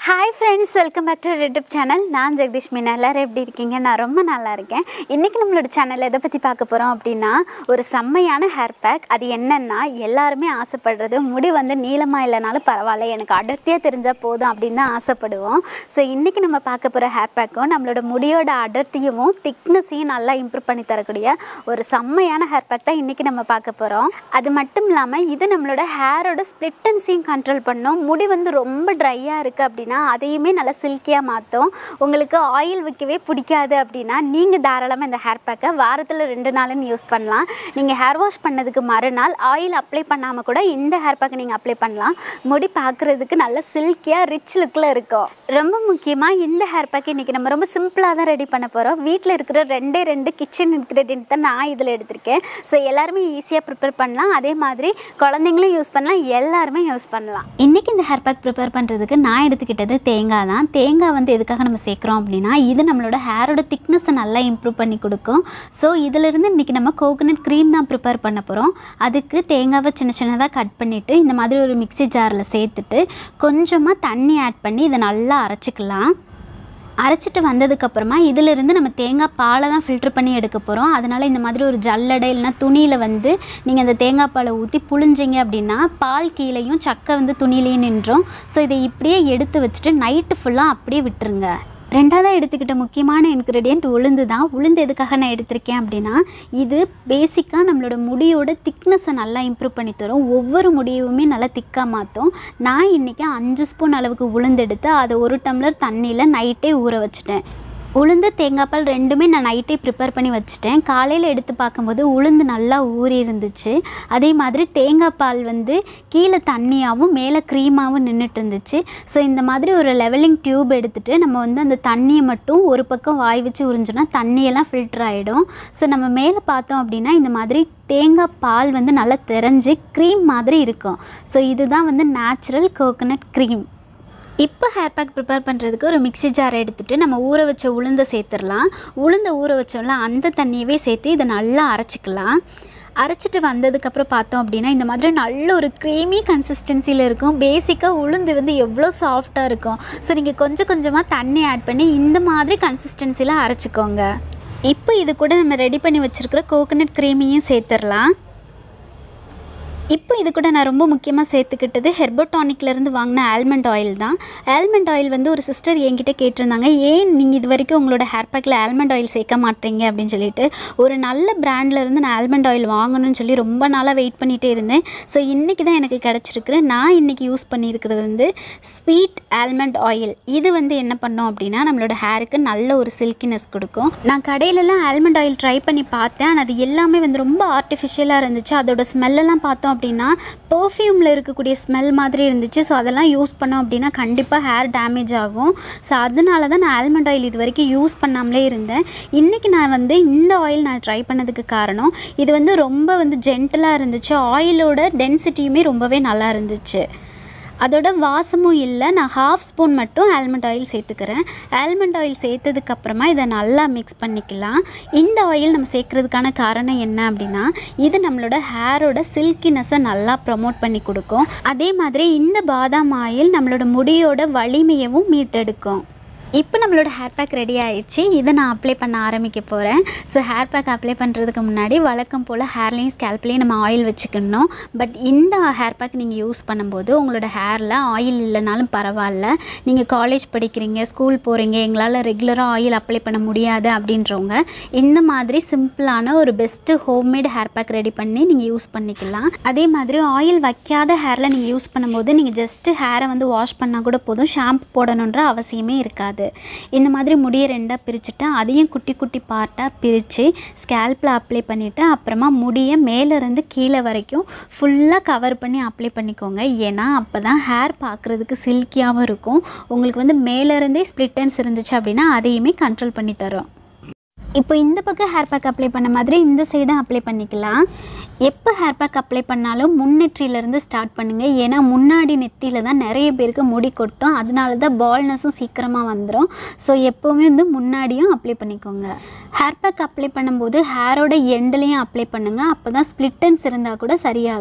hi friends welcome back to YouTube channel நான் ஜெகதீஷ் மீனா எல்லாரும் எப்படி இருக்கீங்க நான் ரொம்ப நல்லா இருக்கேன் இன்றைக்கி நம்மளோட சேனல் எதை பற்றி பார்க்க போகிறோம் அப்படின்னா ஒரு செம்மையான ஹேர் பேக் அது என்னென்னா எல்லாருமே ஆசைப்படுறது முடி வந்து நீளமாக இல்லைனாலும் பரவாயில்ல எனக்கு அடர்த்தியாக தெரிஞ்சால் போதும் அப்படின்னு தான் ஆசைப்படுவோம் ஸோ இன்றைக்கி நம்ம பார்க்க போகிற ஹேர் பேக்கும் நம்மளோட முடியோட அடர்த்தியும் திக்னஸையும் நல்லா இம்ப்ரூவ் பண்ணி தரக்கூடிய ஒரு செம்மையான ஹேர் பேக் தான் இன்றைக்கி நம்ம பார்க்க போகிறோம் அது மட்டும் இல்லாமல் இது நம்மளோட ஹேரோட ஸ்ப்ளிட்டன்ஸையும் கண்ட்ரோல் பண்ணும் முடி வந்து ரொம்ப ட்ரையாக இருக்குது அப்படின்னா அதையுமே நல்லா சில்கியாக மாற்றும் உங்களுக்கு ஆயில் வைக்கவே பிடிக்காது அப்படின்னா நீங்கள் தாராளமாக இந்த ஹேர் பேக்கை வாரத்தில் ரெண்டு நாளுன்னு யூஸ் பண்ணலாம் நீங்கள் ஹேர் வாஷ் பண்ணதுக்கு மறுநாள் ஆயில் அப்ளை பண்ணாமல் கூட இந்த ஹேர் பேக்கை நீங்கள் அப்ளை பண்ணலாம் முடி பார்க்குறதுக்கு நல்ல சில்கியாக ரிச் லுக்கில் இருக்கும் ரொம்ப முக்கியமாக இந்த ஹேர் பேக் இன்றைக்கி நம்ம ரொம்ப சிம்பிளாக தான் ரெடி பண்ண போகிறோம் வீட்டில் இருக்கிற ரெண்டே ரெண்டு கிச்சன் இன்க்ரீடியன்ட் தான் நான் இதில் எடுத்திருக்கேன் ஸோ எல்லாருமே ஈஸியாக ப்ரிப்பேர் பண்ணலாம் அதே மாதிரி குழந்தைங்களும் யூஸ் பண்ணலாம் எல்லாருமே யூஸ் பண்ணலாம் இன்றைக்கி இந்த ஹேர் பேக் ப்ரிப்பேர் பண்ணுறதுக்கு நான் எடுத்துக்கிட்டது தேங்காய் தான் தேங்காய் வந்து எதுக்காக நம்ம சேர்க்குறோம் அப்படின்னா இது நம்மளோட ஹேரோட திக்னஸை நல்லா இம்ப்ரூவ் பண்ணி கொடுக்கும் ஸோ இதிலிருந்து இன்றைக்கி நம்ம கோகோனட் க்ரீம் தான் ப்ரிப்பேர் பண்ண போகிறோம் அதுக்கு தேங்காவை சின்ன சின்னதாக கட் பண்ணிவிட்டு இந்த மாதிரி ஒரு மிக்ஸி ஜாரில் சேர்த்துட்டு கொஞ்சமாக தண்ணி ஆட் பண்ணி இதை நல்லா அரைச்சிக்கலாம் அரைச்சிட்டு வந்ததுக்கப்புறமா இதிலிருந்து நம்ம தேங்காய் பாலை தான் ஃபில்டர் பண்ணி எடுக்க போகிறோம் அதனால் இந்த மாதிரி ஒரு ஜல்லடை இல்லைனா துணியில் வந்து நீங்கள் அந்த தேங்காய் பாலை ஊற்றி புழிஞ்சிங்க அப்படின்னா பால் கீழேயும் சக்கை வந்து துணியிலையும் நின்றோம் ஸோ இதை இப்படியே எடுத்து வச்சுட்டு நைட்டு ஃபுல்லாக அப்படியே விட்டுருங்க ரெண்டாவதாக எடுத்துக்கிட்ட முக்கியமான இன்க்ரீடியன்ட் உளுந்து தான் உளுந்து எதுக்காக நான் எடுத்திருக்கேன் அப்படின்னா இது பேசிக்காக நம்மளோட முடியோட திக்னஸை நல்லா இம்ப்ரூவ் பண்ணி தரும் ஒவ்வொரு முடியுமே நல்லா திக்காக மாற்றும் நான் இன்றைக்கி அஞ்சு ஸ்பூன் அளவுக்கு உளுந்து எடுத்து அதை ஒரு டம்ளர் தண்ணியில் நைட்டே ஊற வச்சுட்டேன் உளுந்து தேங்காய் பால் ரெண்டுமே நான் நைட்டே ப்ரிப்பேர் பண்ணி வச்சுட்டேன் காலையில் எடுத்து பார்க்கும்போது உளுந்து நல்லா ஊறி இருந்துச்சு அதே மாதிரி தேங்காய் பால் வந்து கீழே தண்ணியாகவும் மேலே க்ரீமாகவும் நின்றுட்டு இருந்துச்சு ஸோ இந்த மாதிரி ஒரு லெவலிங் டியூப் எடுத்துகிட்டு நம்ம வந்து அந்த தண்ணியை மட்டும் ஒரு பக்கம் வாய் வச்சு உறிஞ்சோன்னா தண்ணியெல்லாம் ஃபில்டர் ஆகிடும் ஸோ நம்ம மேலே பார்த்தோம் அப்படின்னா இந்த மாதிரி தேங்காய் பால் வந்து நல்லா தெரிஞ்சு க்ரீம் மாதிரி இருக்கும் ஸோ இதுதான் வந்து நேச்சுரல் கோகோனட் க்ரீம் இப்போ ஹேர் பேக் ப்ரிப்பேர் பண்ணுறதுக்கு ஒரு மிக்ஸி ஜார் எடுத்துகிட்டு நம்ம ஊற வச்ச உளுந்தை சேர்த்துடலாம் உளுந்தை ஊற வச்சோம்ல அந்த தண்ணியவே சேர்த்து இதை நல்லா அரைச்சிக்கலாம் அரைச்சிட்டு வந்ததுக்கப்புறம் பார்த்தோம் அப்படின்னா இந்த மாதிரி நல்ல ஒரு க்ரீமி கன்சிஸ்டன்சியில் இருக்கும் பேசிக்காக உளுந்து வந்து எவ்வளோ சாஃப்டாக இருக்கும் ஸோ நீங்கள் கொஞ்சம் கொஞ்சமாக தண்ணி ஆட் பண்ணி இந்த மாதிரி கன்சிஸ்டன்சியில் அரைச்சிக்கோங்க இப்போ இது கூட நம்ம ரெடி பண்ணி வச்சுருக்கிற கோகோனட் க்ரீமியும் சேர்த்துடலாம் இப்போ இது கூட நான் ரொம்ப முக்கியமாக சேர்த்துக்கிட்டது ஹெர்போடானிக்லேருந்து வாங்கின ஆல்மண்ட் ஆயில் தான் ஆல்மண்ட் ஆயில் வந்து ஒரு சிஸ்டர் என்கிட்ட கேட்டிருந்தாங்க ஏன் நீங்கள் இது வரைக்கும் உங்களோட ஹேர் பேக்கில் ஆல்மண்ட் ஆயில் சேர்க்க மாட்டீங்க அப்படின்னு சொல்லிட்டு ஒரு நல்ல பிராண்ட்ல இருந்து நான் ஆல்மண்ட் ஆயில் வாங்கணும்னு சொல்லி ரொம்ப நாளாக வெயிட் பண்ணிகிட்டே இருந்தேன் ஸோ இன்றைக்கி தான் எனக்கு கிடச்சிருக்கு நான் இன்றைக்கி யூஸ் பண்ணியிருக்கிறது வந்து ஸ்வீட் ஆல்மண்ட் ஆயில் இது வந்து என்ன பண்ணோம் அப்படின்னா நம்மளோட ஹேருக்கு நல்ல ஒரு சில்கினஸ் கொடுக்கும் நான் கடையிலலாம் ஆல்மண்ட் ஆயில் ட்ரை பண்ணி பார்த்தேன் ஆனால் அது எல்லாமே வந்து ரொம்ப ஆர்டிஃபிஷியலாக இருந்துச்சு அதோட ஸ்மெல்லெல்லாம் பார்த்தோம் அப்படின்னா பர்ஃப்யூமில் இருக்கக்கூடிய ஸ்மெல் மாதிரி இருந்துச்சு ஸோ அதெல்லாம் யூஸ் பண்ணோம் அப்படின்னா கண்டிப்பாக ஹேர் டேமேஜ் ஆகும் ஸோ அதனால தான் நான் ஆல்மண்ட் ஆயில் இது வரைக்கும் யூஸ் பண்ணாமலே இருந்தேன் இன்றைக்கி நான் வந்து இந்த ஆயில் நான் ட்ரை பண்ணதுக்கு காரணம் இது வந்து ரொம்ப வந்து ஜென்டலாக இருந்துச்சு ஆயிலோட டென்சிட்டியுமே ரொம்பவே நல்லா இருந்துச்சு அதோட வாசமும் இல்லை நான் ஹாஃப் ஸ்பூன் மட்டும் ஆல்மண்ட் ஆயில் சேர்த்துக்கிறேன் ஆல்மண்ட் ஆயில் சேர்த்ததுக்கப்புறமா இதை நல்லா மிக்ஸ் பண்ணிக்கலாம் இந்த ஆயில் நம்ம சேர்க்குறதுக்கான காரணம் என்ன அப்படின்னா இது நம்மளோட ஹேரோட சில்கினஸை நல்லா ப்ரமோட் பண்ணி கொடுக்கும் அதே மாதிரி இந்த பாதாம் ஆயில் நம்மளோட முடியோட வலிமையவும் மீட்டெடுக்கும் இப்போ நம்மளோட ஹேர் பேக் ரெடி ஆயிடுச்சு இதை நான் அப்ளை பண்ண ஆரம்பிக்க போகிறேன் ஸோ ஹேர் பேக் அப்ளை பண்ணுறதுக்கு முன்னாடி வழக்கம் போல் ஹேர்லேயும் ஸ்கேல்ப்லேயும் நம்ம ஆயில் வச்சுக்கணும் பட் இந்த ஹேர் பேக் நீங்கள் யூஸ் பண்ணும்போது உங்களோட ஹேரில் ஆயில் இல்லைனாலும் பரவாயில்ல நீங்கள் காலேஜ் படிக்கிறீங்க ஸ்கூல் போகிறீங்க எங்களால் ரெகுலராக ஆயில் அப்ளை பண்ண முடியாது அப்படின்றவங்க இந்த மாதிரி சிம்பிளான ஒரு best homemade hair pack ready பண்ணி நீங்கள் யூஸ் பண்ணிக்கலாம் அதே மாதிரி ஆயில் வைக்காத ஹேரில் நீங்கள் யூஸ் பண்ணும்போது நீங்கள் ஜஸ்ட்டு ஹேரை வந்து வாஷ் பண்ணால் கூட போதும் ஷாம்பு போடணுன்ற அவசியமே இருக்காது இந்த மாதிரி முடியை ரெண்டாக பிரிச்சுட்டு அதையும் குட்டி குட்டி பார்ட்டாக பிரித்து ஸ்கேல்பில் அப்ளை பண்ணிவிட்டு அப்புறமா முடியை மேலேருந்து கீழே வரைக்கும் ஃபுல்லாக கவர் பண்ணி அப்ளை பண்ணிக்கோங்க ஏன்னா அப்போ தான் ஹேர் பார்க்குறதுக்கு சில்கியாகவும் இருக்கும் உங்களுக்கு வந்து மேலேருந்தே ஸ்ப்ளிட்டன்ஸ் இருந்துச்சு அப்படின்னா அதையுமே கண்ட்ரோல் பண்ணி தரும் இப்போ இந்த பக்கம் ஹேர் பேக் அப்ளை பண்ண மாதிரி இந்த சைடும் அப்ளை பண்ணிக்கலாம் எப்போ ஹேர் பேக் அப்ளை பண்ணாலும் முன்னெற்றியிலேருந்து ஸ்டார்ட் பண்ணுங்கள் ஏன்னா முன்னாடி நெத்தியில் தான் நிறைய பேருக்கு முடி கொட்டும் அதனால தான் பால்னஸும் சீக்கிரமாக வந்துடும் ஸோ எப்போவுமே வந்து முன்னாடியும் அப்ளை பண்ணிக்கோங்க ஹேர் பேக் அப்ளை பண்ணும்போது ஹேரோட எண்ட்லேயும் அப்ளை பண்ணுங்கள் அப்போ தான் ஸ்ப்ளிட்டன்ஸ் இருந்தால் கூட சரியாகும்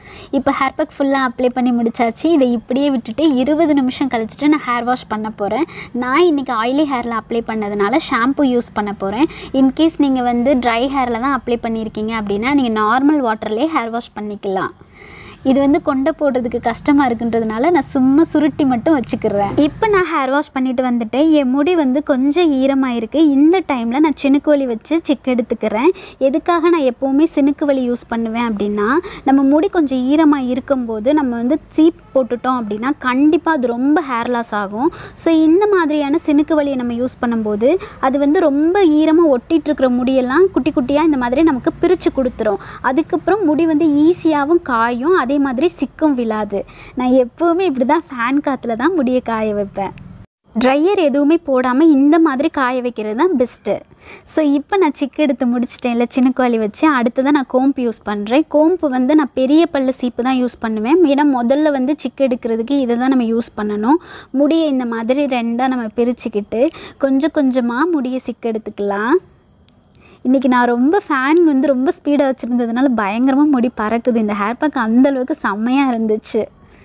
இப்போ ஹேர் பேக் ஃபுல்லாக அப்ளை பண்ணி முடிச்சாச்சு இதை இப்படியே விட்டுட்டு இருபது நிமிஷம் கழிச்சிட்டு நான் ஹேர் வாஷ் பண்ண போகிறேன் நான் இன்றைக்கி ஆயிலி ஹேரில் அப்ளை பண்ணதுனால ஷாம்பு யூஸ் பண்ண போகிறேன் இன்கேஸ் நீங்கள் வந்து ட்ரை ஹேரில் தான் அப்ளை பண்ணியிருக்கீங்க அப்படின்னா நீங்கள் நார்மல் வாட்டர்லேயே ஹேர் வாஷ் பண்ணிக்கலாம் இது வந்து கொண்டை போடுறதுக்கு கஷ்டமாக இருக்குன்றதுனால நான் சும்மா சுருட்டி மட்டும் வச்சுக்கிறேன் இப்போ நான் ஹேர் வாஷ் பண்ணிட்டு வந்துட்டேன் என் முடி வந்து கொஞ்சம் ஈரமாக இருக்குது இந்த டைமில் நான் சினுக்கு வலி வச்சு சிக் எடுத்துக்கிறேன் எதுக்காக நான் எப்போவுமே சினுக்கு வலி யூஸ் பண்ணுவேன் அப்படின்னா நம்ம முடி கொஞ்சம் ஈரமாக இருக்கும்போது நம்ம வந்து சீப் போட்டுட்டோம் அப்படின்னா கண்டிப்பாக அது ரொம்ப ஹேர் லாஸ் ஆகும் ஸோ இந்த மாதிரியான சினுக்கு வலியை நம்ம யூஸ் பண்ணும்போது அது வந்து ரொம்ப ஈரமாக ஒட்டிட்டு இருக்கிற முடியெல்லாம் குட்டி குட்டியாக இந்த மாதிரி நமக்கு பிரித்து கொடுத்துரும் அதுக்கப்புறம் முடி வந்து ஈஸியாகவும் காயும் அதே மாதிரி சிக்கும் விழாது நான் எப்போவுமே இப்படி தான் ஃபேன் காற்றுல தான் முடியை காய வைப்பேன் ட்ரையர் எதுவுமே போடாமல் இந்த மாதிரி காய வைக்கிறது தான் பெஸ்ட்டு ஸோ இப்போ நான் சிக்கு எடுத்து முடிச்சிட்டேன் இல்லை சின்ன கோழி வச்சு அடுத்ததான் நான் கோம்பு யூஸ் பண்ணுறேன் கோம்பு வந்து நான் பெரிய பல்லு சீப்பு தான் யூஸ் பண்ணுவேன் ஏன்னா முதல்ல வந்து சிக்கு எடுக்கிறதுக்கு இதை தான் நம்ம யூஸ் பண்ணணும் முடியை இந்த மாதிரி ரெண்டாக நம்ம பிரிச்சுக்கிட்டு கொஞ்சம் கொஞ்சமாக முடியை சிக்கு எடுத்துக்கலாம் இன்றைக்கி நான் ரொம்ப ஃபேன் வந்து ரொம்ப ஸ்பீடாக வச்சுருந்ததுனால பயங்கரமாக முடி பறக்குது இந்த ஹேர் பேக் அந்தளவுக்கு செம்மையாக இருந்துச்சு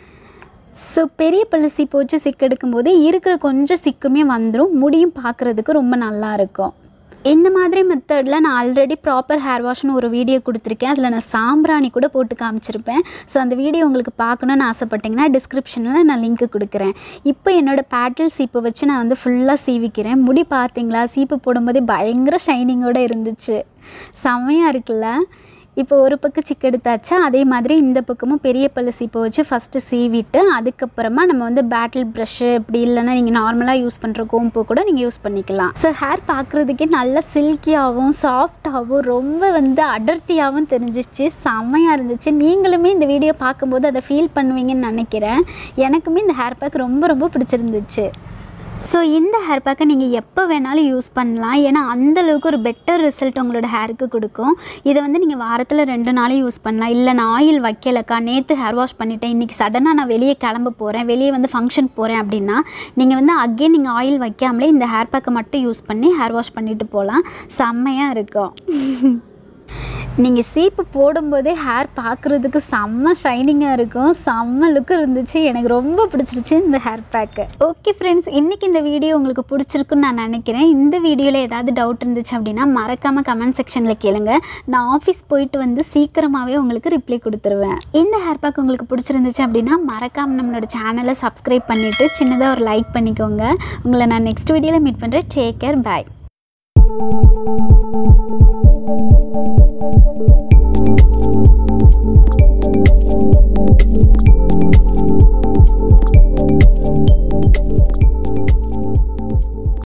ஸோ பெரிய பல்லு சீப்பு வச்சு சிக்கு எடுக்கும்போது இருக்கிற கொஞ்சம் சிக்குமே வந்துடும் முடியும் பார்க்குறதுக்கு ரொம்ப நல்லா இருக்கும் இந்த மாதிரி மெத்தடில் நான் ஆல்ரெடி ப்ராப்பர் ஹேர் வாஷ்னு ஒரு வீடியோ கொடுத்துருக்கேன் அதில் நான் சாம்பிராணி கூட போட்டு காமிச்சிருப்பேன் ஸோ அந்த வீடியோ உங்களுக்கு பார்க்கணுன்னு ஆசைப்பட்டீங்கன்னா டிஸ்கிரிப்ஷனில் நான் லிங்க் கொடுக்குறேன் இப்போ என்னோடய பேட்டில் சீப்பை வச்சு நான் வந்து ஃபுல்லாக சீவிக்கிறேன் முடி பார்த்தீங்களா சீப்பு போடும்போதே பயங்கர ஷைனிங்கோடு இருந்துச்சு செம்மையாக இருக்குல்ல இப்போ ஒரு பக்கம் சிக்கு எடுத்தாச்சா அதே மாதிரி இந்த பக்கமும் பெரிய பல்லு சீப்பை வச்சு ஃபஸ்ட்டு சீவிட்டு அதுக்கப்புறமா நம்ம வந்து பேட்டில் ப்ரஷ்ஷு இப்படி இல்லைன்னா நீங்கள் நார்மலாக யூஸ் பண்ணுற கோம்பு கூட நீங்கள் யூஸ் பண்ணிக்கலாம் ஸோ ஹேர் பார்க்குறதுக்கே நல்லா சில்கியாகவும் சாஃப்டாகவும் ரொம்ப வந்து அடர்த்தியாகவும் தெரிஞ்சிச்சு செம்மையாக இருந்துச்சு நீங்களுமே இந்த வீடியோ பார்க்கும்போது அதை ஃபீல் பண்ணுவீங்கன்னு நினைக்கிறேன் எனக்குமே இந்த ஹேர் பேக் ரொம்ப ரொம்ப பிடிச்சிருந்துச்சு ஸோ இந்த ஹேர் பேக்கை நீங்கள் எப்போ வேணாலும் யூஸ் பண்ணலாம் ஏன்னா அந்தளவுக்கு ஒரு பெட்டர் ரிசல்ட் உங்களோட ஹேருக்கு கொடுக்கும் இதை வந்து நீங்கள் வாரத்தில் ரெண்டு நாளும் யூஸ் பண்ணலாம் இல்லை நான் ஆயில் வைக்கலக்கா நேற்று ஹேர் வாஷ் பண்ணிட்டேன் இன்றைக்கி சடனாக நான் வெளியே கிளம்ப போகிறேன் வெளியே வந்து ஃபங்க்ஷன் போகிறேன் அப்படின்னா நீங்கள் வந்து அகெயின் நீங்கள் ஆயில் வைக்காமலே இந்த ஹேர் பேக்கை மட்டும் யூஸ் பண்ணி ஹேர் வாஷ் பண்ணிட்டு போகலாம் செம்மையாக இருக்கும் நீங்கள் சீப்பு போடும்போதே ஹேர் பார்க்குறதுக்கு செம்ம ஷைனிங்காக இருக்கும் செம்ம லுக் இருந்துச்சு எனக்கு ரொம்ப பிடிச்சிருச்சு இந்த ஹேர் பேக்கு ஓகே ஃப்ரெண்ட்ஸ் இன்றைக்கி இந்த வீடியோ உங்களுக்கு பிடிச்சிருக்குன்னு நான் நினைக்கிறேன் இந்த வீடியோவில் ஏதாவது டவுட் இருந்துச்சு அப்படின்னா மறக்காமல் கமெண்ட் செக்ஷனில் கேளுங்க நான் ஆஃபீஸ் போயிட்டு வந்து சீக்கிரமாகவே உங்களுக்கு ரிப்ளை கொடுத்துருவேன் இந்த ஹேர் பேக் உங்களுக்கு பிடிச்சிருந்துச்சு அப்படின்னா மறக்காமல் நம்மளோட சேனலை சப்ஸ்கிரைப் பண்ணிவிட்டு சின்னதாக ஒரு லைக் பண்ணிக்கோங்க உங்களை நான் நெக்ஸ்ட் வீடியோவில் மீட் பண்ணுறேன் டேக் கேர் பாய்